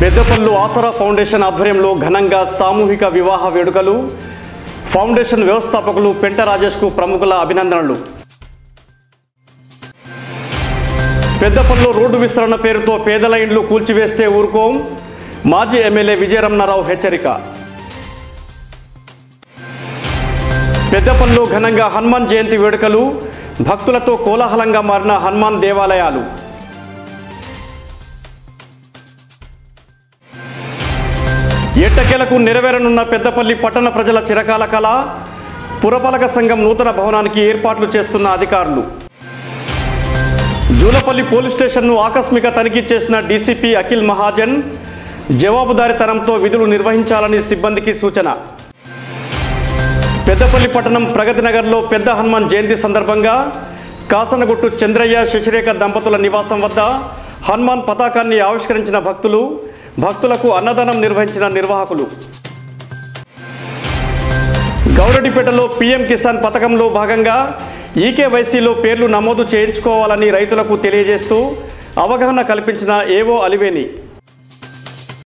పెద్దపల్లు ఆసరా foundation ఆధ్వర్యంలో ఘనంగా సామూహిక వివాహ వేడుకలు ఫౌండేషన్ వ్యవస్థాపకులు పెంట రాజేష్కు ప్రముఖుల అభినందనలు పెద్దపల్లిలో రోడ్డు విస్తరణ పేరుతో పేదల ఇండ్లు కూల్చివేస్తే ఊరుకోం మాజీ ఎమ్మెల్యే విజయరమణారావు హెచ్చరిక పెద్దపల్లిలో ఘనంగా హనుమాన్ జయంతి వేడుకలు భక్తులతో కోలాహలంగా మారిన హనుమాన్ దేవాలయాలు ఎట్టకేలకు నెరవేరనున్న పెద్దపల్లి పట్టణ ప్రజల చిరకాల కళ పురపాలక సంఘం నూతన భవనానికి ఏర్పాట్లు చేస్తున్న అధికారులు జూలపల్లి పోలీస్ స్టేషన్ను ఆకస్మిక తనిఖీ చేసిన డీసీపీ అఖిల్ మహాజన్ జవాబుదారీతనంతో విధులు నిర్వహించాలని సిబ్బందికి సూచన పెద్దపల్లి పట్టణం ప్రగతి నగర్లో పెద్ద హనుమాన్ జయంతి సందర్భంగా కాసనగుట్టు చంద్రయ్య శశిరేఖ దంపతుల నివాసం వద్ద హనుమాన్ పతాకాన్ని ఆవిష్కరించిన భక్తులు భక్తులకు అన్నదానం నిర్వహించిన నిర్వాహకులు గౌరడిపేటలో పీఎం కిసాన్ పథకంలో భాగంగా ఈకేవైసీలో పేర్లు నమోదు చేయించుకోవాలని రైతులకు తెలియజేస్తూ అవగాహన కల్పించిన ఏవో అలివేని